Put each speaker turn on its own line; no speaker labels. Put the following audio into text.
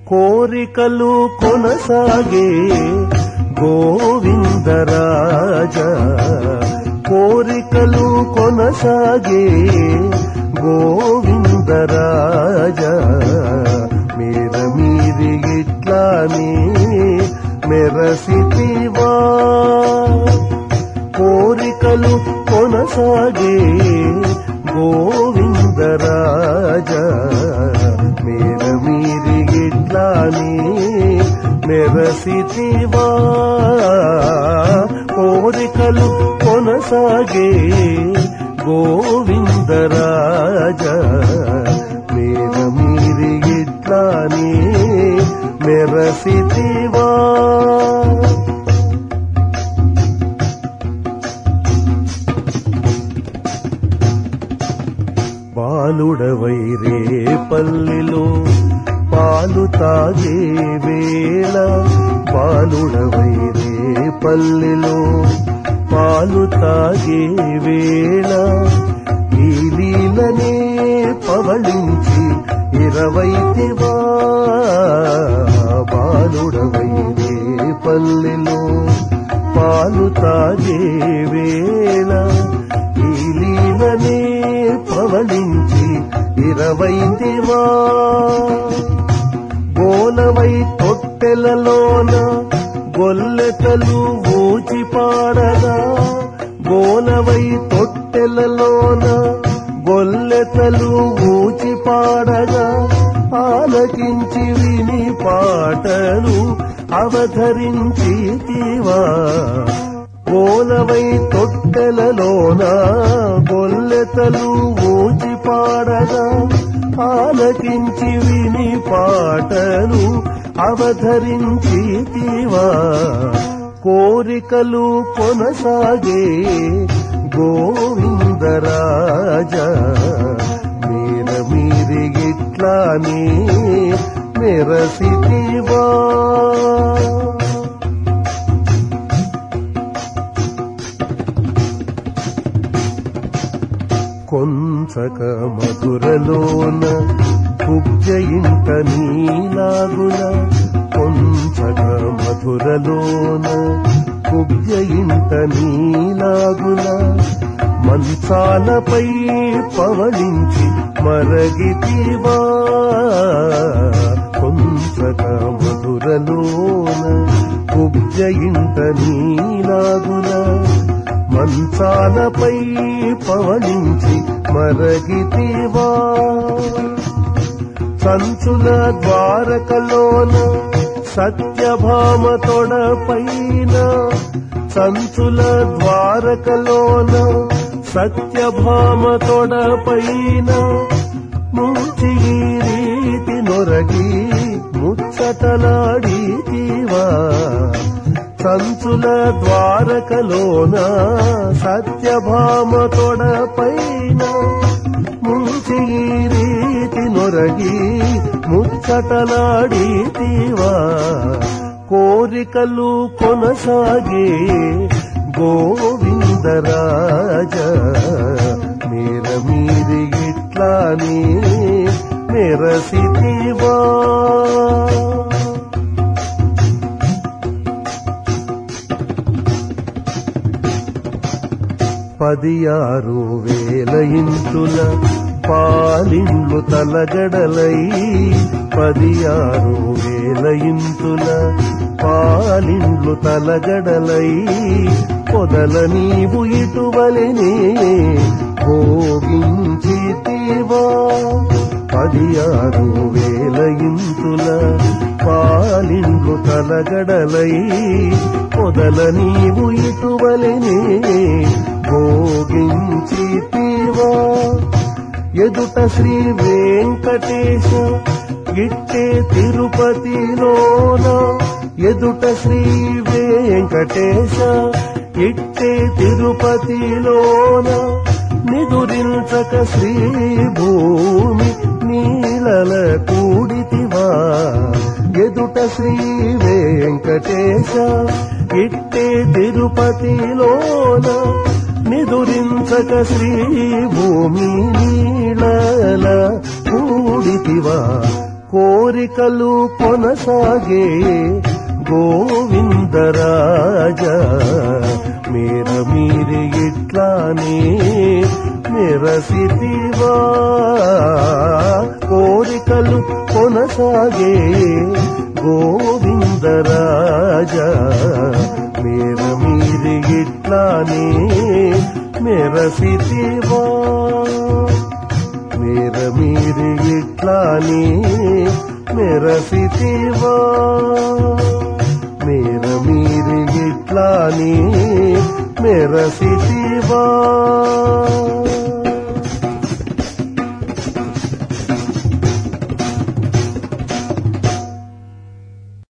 కోరికలు కొనసాగే గోవిందరాజ కోరికలు కొనసాగే గోవిందరాజ మీర మీరి ఇట్లానే మెరసితివా కోరికలు కొనసాగే గోవిందరాజ మీర మీరి ఇట్లానే మెరసితివా కోరికలు కొనసాగే గోవిందరాజ మీర మీరి ఇట్లానే మెరసితివా బాలుడవై రే పల్లిలో పాలు తాగే వేళ బాలుడవై రే పల్లిలో పాలు తాగే వేళ ఈ లీలనే పవళించి ఇరవైతివా బాలుడవై రే పల్లిలో పాలు తాగే వేళ ఈ లీలనే పవళించి ఇరవైదివా గోలవై తొట్టెలలోన గొల్లెతలు ఊచి పాడగా గోలవై తొట్టెలలోన గొల్లెతలు ఊచి పాడగా ఆలకించి విని పాటలు అవధరించి తీవా గోలవై తొట్టెలలోన గొల్లెతలు ఊచి పాడగా ఆలకించి విని పాటలు అవధరించి తీవా కోరికలు కొనసాగే గోవిందరాజ మీర మీరి ఇట్లానే మెరసితివా కొంచక మధురలోన కుబ్జయింట నీలాగుల కొంచక మధురలోన కుబ్జయింట నీలాగుల మంచాలపై పవళించి మరగితివా కొంచక మధురలోన కుబ్జయింట నీలాగుల మంచాలపై పవళించి మరగితివా సంచుల ద్వారకలోన సత్యభామ తొడపైన సంచుల ద్వారకలోన సత్యభామ తొడపైన ముంచి ఈ రీతి నొరగి ముచ్చటలాడితివా సంచుల ద్వారకలోన సత్యభామ తొడపైన ముంచి ఈ రీతి నొరగి ముచ్చటలాడితివా కోరికలు కొనసాగే గోవిందరాజ మీర మీరి ఇట్లానే మెరసితివా పదియారు వేల ఇంటుల పాలిండ్లు తలగడలై పదియారు వేల ఇంటుల పాలిండ్లు తలగడలై పొదల నీవు ఇటువలెనే భోగించి తీవా పదియారు వేల ఇంతుల పాలిండ్లు తలగడలై పొదల నీవు ఇటువలెనే భోగించి తీవా ఎదుట శ్రీ వెంకటేశ ఇట్టే తిరుపతిలోన ఎదుట శ్రీ వెంకటేశ ఇట్టే తిరుపతిలోన నిదురించక శ్రీ భూమి నీలల కూడితివా ఎదుట శ్రీ వెంకటేశ ఇట్టే తిరుపతిలోన నిదురించక శ్రీ భూమి నీళల కూడితివా కోరికలు కొనసాగే గోవిందరాజ మేర మీరి ఇట్లానే మెరసితివా కోరికలు కొనసాగే గోవిందరాజ మేర మీరి ఇట్లానే మెరసితివా మేర మీరి ఇట్లానే మెరసితివా మేర మీరి ఇట్లానే మెరసితివా